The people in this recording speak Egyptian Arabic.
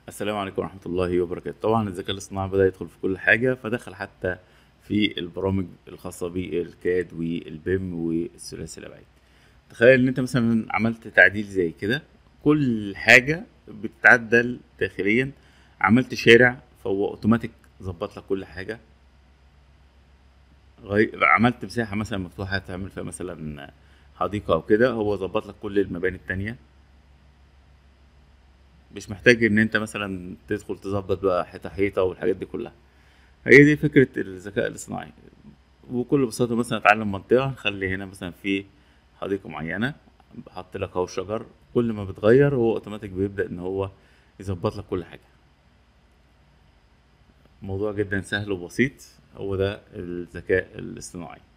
السلام عليكم ورحمة الله وبركاته طبعا الذكاء الاصطناعي بدأ يدخل في كل حاجة فدخل حتى في البرامج الخاصة بالكاد والبيم والثلاثي الأبعاد تخيل إن أنت مثلا عملت تعديل زي كده كل حاجة بتتعدل داخليا عملت شارع فهو أوتوماتيك ظبط لك كل حاجة غي... عملت مساحة مثلا مفتوحة تعمل فيها مثلا حديقة أو كده هو ظبط لك كل المباني التانية مش محتاج ان انت مثلا تدخل تظبط بقى حته حيطه والحاجات دي كلها هي دي فكره الذكاء الاصطناعي وبكل بساطه مثلا اتعلم منطقه نخلي هنا مثلا في حديقه معينه بحط لك اهو شجر كل ما بتغير هو اوتوماتيك بيبدا ان هو يظبط لك كل حاجه موضوع جدا سهل وبسيط هو ده الذكاء الاصطناعي